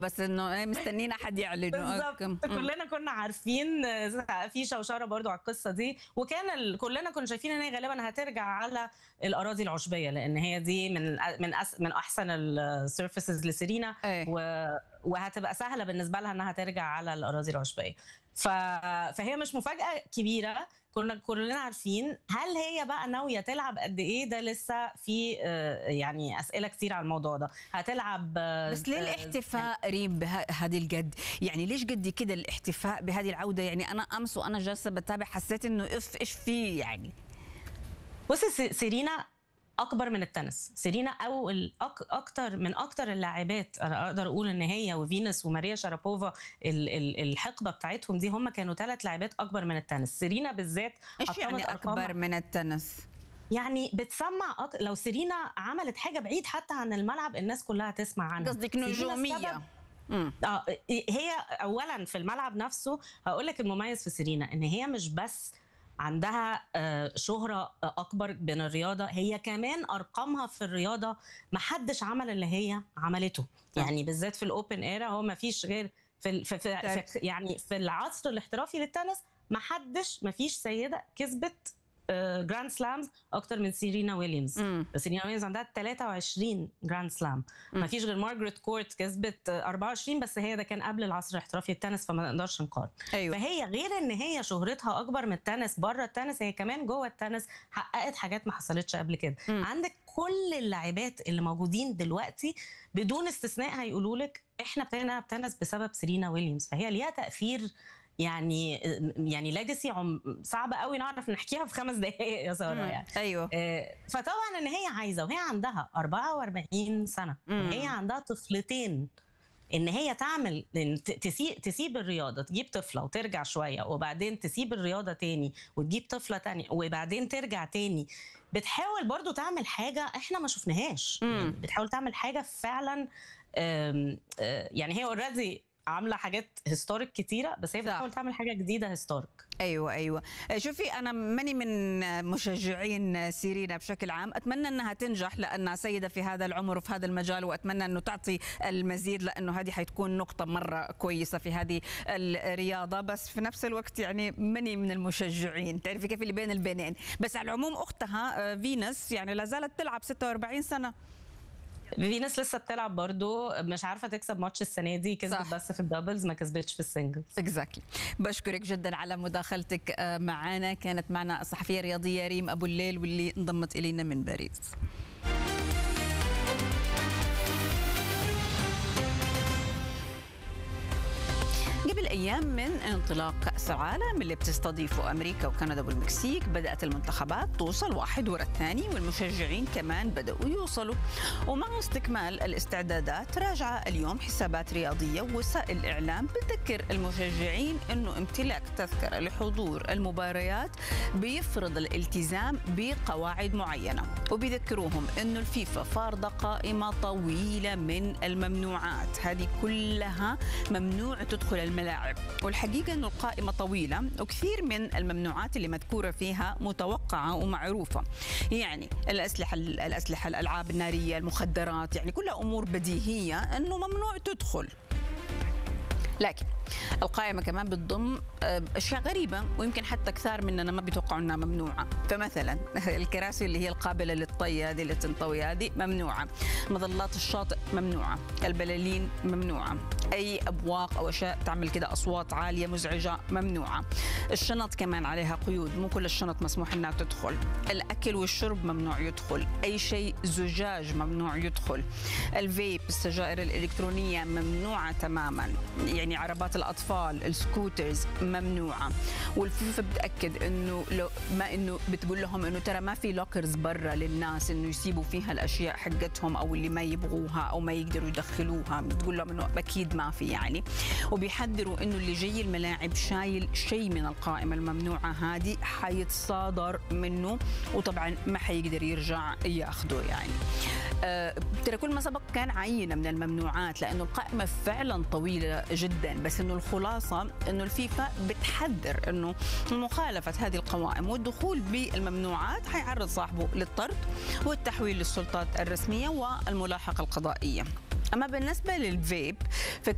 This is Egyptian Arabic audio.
بس انه إيه مستنيين حد يعلنه بالظبط أوكي. مم. كلنا كنا عارفين آه، في شوشره برضو على القصه دي وكان ال... كلنا كنا شايفين ان هي غالبا هترجع على الاراضي العشبيه لان هي دي من من أس... من احسن السيرفيسز لسيرينا إيه. و... وهتبقى سهله بالنسبه لها انها ترجع على الاراضي العشبيه ف... فهي مش مفاجاه كبيره كنا كلنا عارفين هل هي بقى ناويه تلعب قد ايه ده لسه في آه، يعني اسئله كتير على الموضوع ده هتلعب آه، بس ليه آه، الاحتفاء ريم بهذه القد يعني ليش قد كده الاحتفاء بهذه العوده يعني انا امس وانا جالسه بتابع حسيت انه اف ايش في يعني بصي س- سيرينا اكبر من التنس سيرينا او الأك... اكتر من اكتر اللاعبات انا اقدر اقول ان هي وفينوس وماريا شارابوفا ال... ال... الحقبه بتاعتهم دي هم كانوا ثلاث لاعبات اكبر من التنس سيرينا بالذات ايش حطمت يعني أرقام- اكبر من التنس يعني بتسمع أك... لو سيرينا عملت حاجه بعيد حتى عن الملعب الناس كلها تسمع عنها قصدك سيرينا نجوميه السبب- مم. اه هي اولا في الملعب نفسه هقول لك المميز في سيرينا ان هي مش بس عندها آه، شهرة أكبر من الرياضة هي كمان أرقامها في الرياضة ما حدش عمل اللي هي عملته يعني بالذات في الأوبن إيرا هو ما فيش غير في, ال- في, في, في يعني في العصر الاحترافي للتنس ما حدش ما فيش سيدة كسبت جراند سلامز اكتر من سيرينا ويليامز مم. سيرينا ويليامز عندها 23 جراند سلام ما فيش غير مارجريت كورت كسبت آه، 24 بس هي ده كان قبل العصر الاحترافي التنس فما نقدرش نقارن ايوه فهي غير ان هي شهرتها اكبر من التنس بره التنس هي كمان جوه التنس حققت حاجات ما حصلتش قبل كده مم. عندك كل اللاعبات اللي موجودين دلوقتي بدون استثناء هيقولوا لك احنا ابتدينا نلعب تنس بسبب سيرينا ويليامز فهي ليها تاثير يعني يعني ليجاسي عم صعب قوي نعرف نحكيها في خمس دقائق يا ساره مم. يعني ايوه آه، فطبعا ان هي عايزه وهي عندها 44 سنه مم. هي عندها طفلتين ان هي تعمل إن ت- تسيب تسيب الرياضه تجيب طفله وترجع شويه وبعدين تسيب الرياضه تاني وتجيب طفله تانية وبعدين ترجع تاني بتحاول برضو تعمل حاجه احنا ما شفناهاش مم. يعني بتحاول تعمل حاجه فعلا آم، آه، يعني هي اوريدي عامله حاجات هيستوريك كتيره بس هي صح. بتحاول تعمل حاجه جديده هيستوريك ايوه ايوه شوفي انا ماني من مشجعين سيرينا بشكل عام اتمنى انها تنجح لانها سيده في هذا العمر وفي هذا المجال واتمنى انه تعطي المزيد لانه هذه حتكون نقطه مره كويسه في هذه الرياضه بس في نفس الوقت يعني ماني من المشجعين تعرفي كيف اللي بين البينين بس على العموم اختها آه، فينس يعني لا زالت تلعب 46 سنه فينوس لسه بتلعب برضو مش عارفه تكسب ماتش السنه دي كسبت صح. بس في الدبلز ما كسبتش في السنجلز اكزاكتلي بشكرك جدا على مداخلتك آه، معنا كانت معنا الصحفيه الرياضيه ريم ابو الليل واللي انضمت الينا من باريس قبل ايام من انطلاق كاس العالم اللي بتستضيفه امريكا وكندا والمكسيك بدات المنتخبات توصل واحد ورا الثاني والمشجعين كمان بداوا يوصلوا ومع استكمال الاستعدادات راجع اليوم حسابات رياضيه ووسائل الاعلام بتذكر المشجعين انه امتلاك تذكره لحضور المباريات بيفرض الالتزام بقواعد معينه وبيذكروهم انه الفيفا فارضه قائمه طويله من الممنوعات هذه كلها ممنوع تدخل الملاعب والحقيقه انه القائمه طويله وكثير من الممنوعات اللي مذكوره فيها متوقعه ومعروفه يعني الاسلحه الاسلحه الالعاب الناريه المخدرات يعني كلها امور بديهيه انه ممنوع تدخل لكن القائمة كمان بتضم آه، أشياء غريبة ويمكن حتى كثار مننا ما بيتوقعوا أنها ممنوعة فمثلا الكراسي اللي هي القابلة للطي هذه اللي تنطوي هذه ممنوعة مظلات الشاطئ ممنوعة البلالين ممنوعة أي أبواق أو أشياء تعمل كده أصوات عالية مزعجة ممنوعة الشنط كمان عليها قيود مو كل الشنط مسموح أنها تدخل الأكل والشرب ممنوع يدخل أي شيء زجاج ممنوع يدخل الفيب السجائر الإلكترونية ممنوعة تماما يعني عربات الأطفال السكوترز ممنوعة والفيفا بتأكد أنه لو ما أنه بتقول لهم أنه ترى ما في لوكرز برا للناس أنه يسيبوا فيها الأشياء حقتهم أو اللي ما يبغوها أو ما يقدروا يدخلوها بتقول لهم أنه أكيد ما في يعني وبيحذروا أنه اللي جاي الملاعب شايل شيء من القائمة الممنوعة هذه حيتصادر منه وطبعا ما حيقدر يرجع ياخده يعني آه، ترى كل ما سبق كان عينه من الممنوعات لانه القائمه فعلا طويله جدا بس انه الخلاصه انه الفيفا بتحذر انه مخالفه هذه القوائم والدخول بالممنوعات حيعرض صاحبه للطرد والتحويل للسلطات الرسميه والملاحقه القضائيه اما بالنسبه للفيب فك